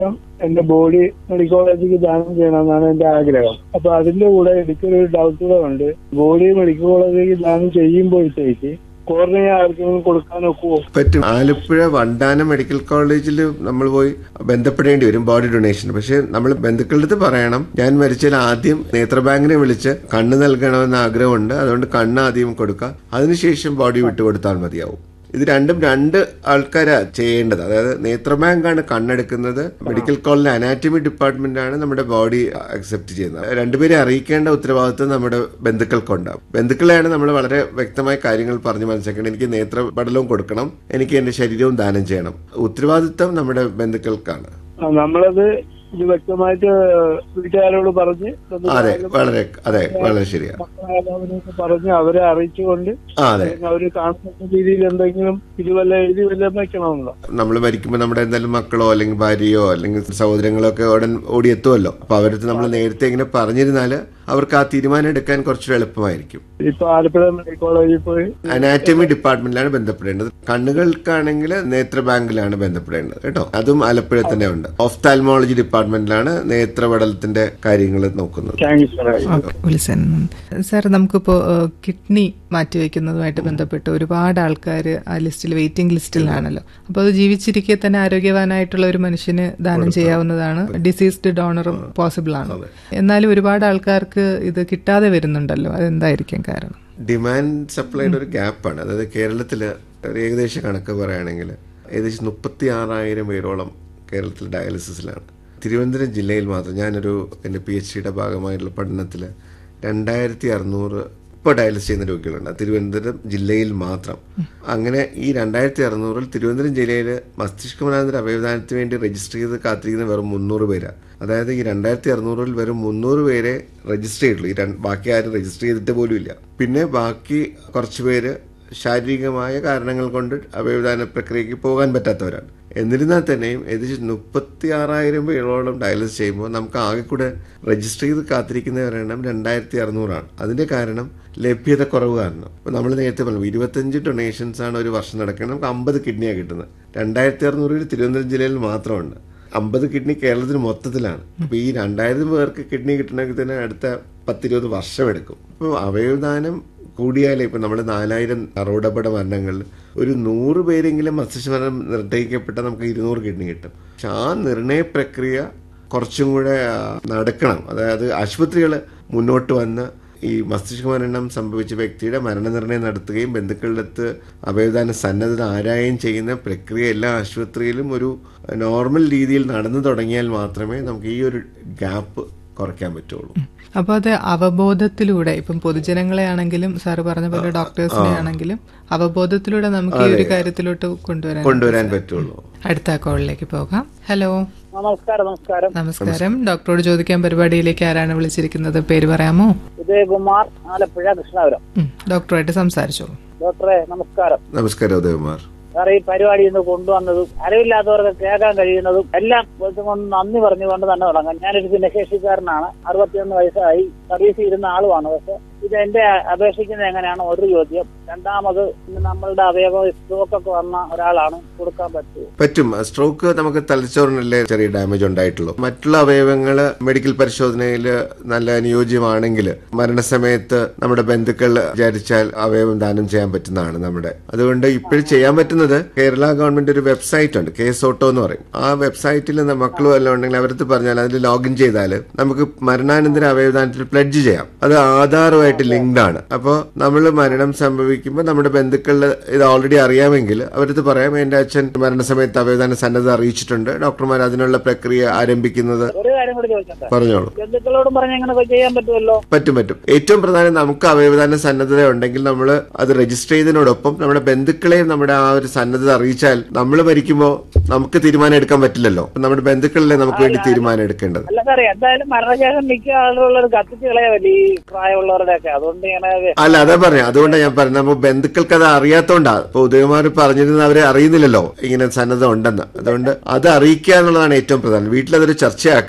എന്റെ body medical കോളേജിലേക്ക് ദാനം ചെയ്യണമെന്നാണ് എന്റെ ആഗ്രഹം അപ്പൊ അതിന്റെ കൂടെ എനിക്കൊരു ഡൗട്ട് കൂടെ ഉണ്ട് ബോഡി മെഡിക്കൽ കോളേജിലേക്ക് ദാനം ചെയ്യുമ്പോഴത്തേക്ക് കോർണിയ ആർക്കെങ്കിലും കൊടുക്കാൻ ഒക്കുവോ പറ്റും ആലപ്പുഴ വണ്ടാനം മെഡിക്കൽ കോളേജിൽ നമ്മൾ പോയി ബന്ധപ്പെടേണ്ടി വരും ബോഡി ഡൊണേഷൻ പക്ഷെ നമ്മൾ ബന്ധുക്കളുടെ അടുത്ത് പറയണം ഞാൻ മരിച്ചാൽ ആദ്യം നേത്രബാങ്കിനെ വിളിച്ച് കണ്ണ് നൽകണമെന്ന് ആഗ്രഹമുണ്ട് അതുകൊണ്ട് കണ്ണ് ആദ്യം കൊടുക്കുക അതിനുശേഷം ബോഡി വിട്ടുകൊടുത്താൽ മതിയാവും ഇത് രണ്ടും രണ്ട് ആൾക്കാരാ ചെയ്യേണ്ടത് അതായത് നേത്രബാങ്കാണ് കണ്ണെടുക്കുന്നത് മെഡിക്കൽ കോളേജ് അനാറ്റമി ഡിപ്പാർട്ട്മെന്റാണ് നമ്മുടെ ബോഡി അക്സെപ്റ്റ് ചെയ്യുന്നത് രണ്ടുപേരെ അറിയിക്കേണ്ട ഉത്തരവാദിത്വം നമ്മുടെ ബന്ധുക്കൾക്കുണ്ടാവും ബന്ധുക്കളെയാണ് നമ്മൾ വളരെ വ്യക്തമായ കാര്യങ്ങൾ പറഞ്ഞ് മനസ്സിലാക്കണം എനിക്ക് നേത്രപടലവും കൊടുക്കണം എനിക്ക് എന്റെ ശരീരവും ദാനം ചെയ്യണം ഉത്തരവാദിത്വം നമ്മുടെ ബന്ധുക്കൾക്കാണ് ആ, നമ്മളത് ഇത് വ്യക്തമായിട്ട് വീട്ടുകാരോട് പറഞ്ഞ് അതെ വളരെ അതെ വളരെ ശരിയാ മക്കളായാലും അവരെയൊക്കെ പറഞ്ഞ് അവരെ അറിയിച്ചുകൊണ്ട് ആ അതെ അവര് കാണുന്ന രീതിയിൽ എന്തെങ്കിലും ഇത് വല്ല എഴുതി വല്ലതും വെക്കണമെന്നോ നമ്മൾ മരിക്കുമ്പോൾ നമ്മുടെ എന്തായാലും മക്കളോ അല്ലെങ്കിൽ ഭാര്യയോ അല്ലെങ്കിൽ സഹോദരങ്ങളോ ഒക്കെ ഉടൻ ഓടിയെത്തുമല്ലോ അപ്പൊ അവരടുത്ത് നമ്മൾ നേരത്തെ ഇങ്ങനെ പറഞ്ഞിരുന്നാൽ അവർക്ക് ആ തീരുമാനം എടുക്കാൻ കുറച്ചുകൂടെ എളുപ്പമായിരിക്കും ഇപ്പൊ ആലപ്പുഴ മെഡിക്കൽ കോളേജിൽ പോയി അനാറ്റമി ഡിപ്പാർട്ട്മെന്റിലാണ് ബന്ധപ്പെടേണ്ടത് കണ്ണുകൾക്കാണെങ്കിൽ നേത്ര ബാങ്കിലാണ് ബന്ധപ്പെടേണ്ടത് കേട്ടോ അതും ആലപ്പുഴ തന്നെ ഉണ്ട് ഓഫ്താൽമോളജി ഡിപ്പാർട്ട്മെന്റിലാണ് നേത്രപടലത്തിന്റെ കാര്യങ്ങൾ നോക്കുന്നത് താങ്ക് യു സാർ ഓക്കെ വിളിച്ചതിന് സാർ നമുക്കിപ്പോൾ കിഡ്നി മാറ്റിവെക്കുന്നതുമായിട്ട് ബന്ധപ്പെട്ട് ഒരുപാട് ആൾക്കാർ ആ ലിസ്റ്റിൽ വെയിറ്റിംഗ് ലിസ്റ്റിലാണല്ലോ അപ്പോൾ അത് ജീവിച്ചിരിക്കെ തന്നെ ആരോഗ്യവാനായിട്ടുള്ള ഒരു മനുഷ്യന് ദാനം ചെയ്യാവുന്നതാണ് ഡിസീസ്ഡ് ഡോണറും പോസിബിൾ ആണ് എന്നാലും ഒരുപാട് ആൾക്കാർക്ക് ഇത് കിട്ടാതെ വരുന്നുണ്ടല്ലോ അതെന്തായിരിക്കും കാരണം ഡിമാൻഡ് സപ്ലൈയുടെ ഒരു ഗ്യാപ്പാണ് അതായത് കേരളത്തിൽ ഒരു ഏകദേശ കണക്ക് പറയുകയാണെങ്കിൽ ഏകദേശം മുപ്പത്തി ആറായിരം പേരോളം കേരളത്തിൽ ഡയാലിസിസിലാണ് തിരുവനന്തപുരം ജില്ലയിൽ മാത്രം ഞാനൊരു എൻ്റെ പി എച്ച് ഡിയുടെ ഭാഗമായിട്ടുള്ള പഠനത്തിൽ രണ്ടായിരത്തി അറുന്നൂറ് ഇപ്പോൾ ഡയാലിസിസ് ചെയ്യുന്ന രോഗികളുണ്ട് തിരുവനന്തപുരം ജില്ലയിൽ മാത്രം അങ്ങനെ ഈ രണ്ടായിരത്തി അറുന്നൂറിൽ തിരുവനന്തപുരം ജില്ലയിൽ മസ്തിഷ്കമനാന്തര അവയവദാനത്തിന് വേണ്ടി രജിസ്റ്റർ ചെയ്ത് കാത്തിരിക്കുന്ന വെറും മുന്നൂറ് പേരാണ് അതായത് ഈ രണ്ടായിരത്തി അറുന്നൂറിൽ വെറും മുന്നൂറ് പേരെ രജിസ്റ്റർ ചെയ്തിട്ടുള്ളൂ ഈ രണ്ട് ബാക്കി ആരും രജിസ്റ്റർ ചെയ്തിട്ട് പോലും ഇല്ല പിന്നെ ബാക്കി കുറച്ച് പേര് ശാരീരികമായ കാരണങ്ങൾ കൊണ്ട് അവയവദാന പ്രക്രിയയ്ക്ക് പോകാൻ പറ്റാത്തവരാണ് എന്നിരുന്നാൽ തന്നെയും ഏകദേശം മുപ്പത്തി ആറായിരം പേരോളം ഡയാലിസിസ് ചെയ്യുമ്പോൾ നമുക്ക് ആകെ കൂടെ രജിസ്റ്റർ ചെയ്ത് കാത്തിരിക്കുന്നവരുടെ എണ്ണം രണ്ടായിരത്തി അറുന്നൂറാണ് അതിന്റെ കാരണം ലഭ്യത കുറവ് കാരണം ഇപ്പൊ നമ്മൾ നേരത്തെ പറഞ്ഞു ഇരുപത്തഞ്ച് ഡൊണേഷൻസ് ആണ് ഒരു വർഷം നടക്കുന്നത് നമുക്ക് അമ്പത് കിഡ്നിയാണ് കിട്ടുന്നത് രണ്ടായിരത്തി അറുന്നൂറിൽ തിരുവനന്തപുരം ജില്ലയിൽ മാത്രമുണ്ട് അമ്പത് കിഡ്നി കേരളത്തിന് മൊത്തത്തിലാണ് അപ്പൊ ഈ രണ്ടായിരം പേർക്ക് കിഡ്നി കിട്ടണമെങ്കിൽ തന്നെ അടുത്ത പത്തിരുപത് വർഷം എടുക്കും അപ്പോൾ അവയവദാനം കൂടിയാലേ ഇപ്പൊ നമ്മൾ നാലായിരം അറുപടപട മരണങ്ങളിൽ ഒരു നൂറ് പേരെങ്കിലും മസ്തിഷ്കമരണം നിർണ്ണയിക്കപ്പെട്ടാൽ നമുക്ക് ഇരുന്നൂറ് കിഡ്നി കിട്ടും പക്ഷെ ആ നിർണയ പ്രക്രിയ കുറച്ചും കൂടെ ആ, നടക്കണം അതായത് ആശുപത്രികൾ മുന്നോട്ട് വന്ന് ഈ മസ്തിഷ്ക മരണം സംഭവിച്ച വ്യക്തിയുടെ മരണനിർണ്ണയം നടത്തുകയും ബന്ധുക്കളുടെ അടുത്ത് അവയവദാന സന്നദ്ധത ആരായും ചെയ്യുന്ന പ്രക്രിയ എല്ലാ ആശുപത്രിയിലും ഒരു നോർമൽ രീതിയിൽ നടന്നു തുടങ്ങിയാൽ മാത്രമേ നമുക്ക് ഈ ഒരു ഗ്യാപ്പ് കുറയ്ക്കാൻ പറ്റുള്ളൂ അപ്പോൾ അത് അവബോധത്തിലൂടെ ഇപ്പം പൊതുജനങ്ങളെ ആണെങ്കിലും സാറ് പറഞ്ഞ പോലെ ഡോക്ടേഴ്സിനെ ആണെങ്കിലും അവബോധത്തിലൂടെ നമുക്ക് ഈ ഒരു കാര്യത്തിലോട്ട് കൊണ്ടുവരാൻ കൊണ്ടുവരാൻ പറ്റുള്ളൂ അടുത്ത കോളിലേക്ക് പോകാം ഹലോ നമസ്കാരം നമസ്കാരം നമസ്കാരം ഡോക്ടറോട് ചോദിക്കാൻ പരിപാടിയിലേക്ക് ആരാണ് വിളിച്ചിരിക്കുന്നത് പേര് പറയാമോ ഉദയകുമാർ ആലപ്പുഴ കൃഷ്ണപുരം ഉം, ഡോക്ടറുമായിട്ട് സംസാരിച്ചോളൂ ഡോക്ടറെ നമസ്കാരം നമസ്കാരം ഉദയകുമാർ സാറേ ഈ പരിപാടി ഇന്ന് കൊണ്ടുവന്നതും അറിവില്ലാത്തവർക്ക് കേൾക്കാൻ കഴിയുന്നതും എല്ലാം കൊണ്ട് നന്ദി പറഞ്ഞുകൊണ്ട് തന്നെ തുടങ്ങാം ഞാനൊരു ഭിന്നശേഷിക്കാരനാണ് അറുപത്തിയൊന്ന് വയസ്സായി സർവീസ് ഇരുന്ന ആളുമാണ് പക്ഷെ ഇത് എന്റെ അപേക്ഷിക്കുന്നത് എങ്ങനെയാണ് ഒരു ചോദ്യം രണ്ടാമത് ഇന്ന് നമ്മളുടെ അവയവ സ്ട്രോക്ക് ഒക്കെ വന്ന ഒരാളാണ് കൊടുക്കാൻ പറ്റുമോ പറ്റും സ്ട്രോക്ക് നമുക്ക് തലച്ചോറിനല്ലേ ചെറിയ ഡാമേജ് ഉണ്ടായിട്ടുള്ളൂ മറ്റുള്ള അവയവങ്ങൾ മെഡിക്കൽ പരിശോധനയിൽ നല്ല അനുയോജ്യമാണെങ്കിൽ മരണസമയത്ത് നമ്മുടെ ബന്ധുക്കൾ വിചാരിച്ചാൽ അവയവം ദാനം ചെയ്യാൻ പറ്റുന്നതാണ് നമ്മുടെ അതുകൊണ്ട് ഇപ്പോഴും ചെയ്യാൻ പറ്റുന്നത് കേരള ഗവൺമെന്റ് ഒരു വെബ്സൈറ്റ് ഉണ്ട് കേസ് ഓട്ടോ എന്ന് പറയും ആ വെബ്സൈറ്റിൽ മക്കൾ വല്ലതും ഉണ്ടെങ്കിൽ അവരടുത്ത് പറഞ്ഞാൽ അതിൽ ലോഗിൻ ചെയ്താൽ നമുക്ക് മരണാനന്തര അവയവദാനത്തിൽ പ്ലഡ്ജ് ചെയ്യാം അത് ആധാറുമായിട്ട് ലിങ്ക്ഡ് ആണ് അപ്പോൾ നമ്മൾ മരണം സംഭവിക്കുമ്പോൾ നമ്മുടെ ബന്ധുക്കളിൽ ഇത് ഓൾറെഡി അറിയാമെങ്കിൽ അവരടുത്ത് പറയാം എന്റെ അച്ഛൻ മരണസമയത്ത് അവയവദാന സന്നദ്ധ അറിയിച്ചിട്ടുണ്ട് ഡോക്ടർമാർ അതിനുള്ള പ്രക്രിയ ആരംഭിക്കുന്നത് ഒരു കാര്യം കൂടി ചോദിക്കട്ടെ പറഞ്ഞോളൂ ബന്ധുക്കളോടും പറഞ്ഞ് ഇങ്ങനെയൊക്കെ ചെയ്യാൻ പറ്റുമല്ലോ പറ്റും പറ്റും ഏറ്റവും പ്രധാനം നമുക്ക് അവയവദാന സന്നദ്ധത ഉണ്ടെങ്കിൽ നമ്മൾ അത് രജിസ്റ്റർ ചെയ്തതിനോടൊപ്പം നമ്മുടെ ബന്ധുക്കളെയും നമ്മുടെ ആ ഒരു സന്നദ്ധത അറിയിച്ചാൽ നമ്മൾ മരിക്കുമ്പോൾ നമുക്ക് തീരുമാനം എടുക്കാൻ പറ്റില്ലല്ലോ അപ്പൊ നമ്മുടെ ബന്ധുക്കളല്ലേ നമുക്ക് വേണ്ടി തീരുമാനം എടുക്കേണ്ടത് അല്ല സാറേ എന്തായാലും മരണശേഷം മിക്ക ആളുകളുള്ളത് കത്തിച്ച് കളയാവല്ലേ ഈ പ്രായമുള്ളവരുടെ ഒക്കെ അതുകൊണ്ട് ഇങ്ങനെ അല്ല അതാ പറഞ്ഞ അതുകൊണ്ടാണ് ഞാൻ പറഞ്ഞത് നമ്മൾ ബന്ധുക്കൾക്ക് അത് അറിയാത്തോണ്ടാ ഇപ്പൊ ഉദയകുമാർ പറഞ്ഞിരുന്ന അവരെ അറിയുന്നില്ലല്ലോ ഇങ്ങനെ സന്നദ്ധ ഉണ്ടെന്ന് അതുകൊണ്ട് അത് അറിയിക്കുക എന്നുള്ളതാണ് ഏറ്റവും പ്രധാനം വീട്ടിൽ അതൊരു ചർച്ചയാക്കുക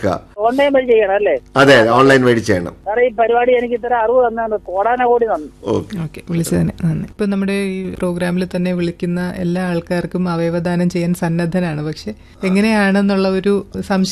ഓൺലൈൻ വഴി ചെയ്യണം അല്ലേ അതെ അതെ ഓൺലൈൻ വഴി ചെയ്യണം സാറേ ഈ പരിപാടി എനിക്ക് ഇത്ര അറിവ് തന്നെ കോടാന കോടി നന്ദി ഓക്കെ ഓക്കെ വിളിച്ചതിന് നന്ദി ഇപ്പൊ നമ്മുടെ ഈ പ്രോഗ്രാമിൽ തന്നെ വിളിക്കുന്ന എല്ലാ ആൾക്കാർക്കും അവയവദാനം ചെയ്യാൻ സന്നദ്ധനാണ് പക്ഷെ എങ്ങനെയാണെന്നുള്ള ഒരു സംശയം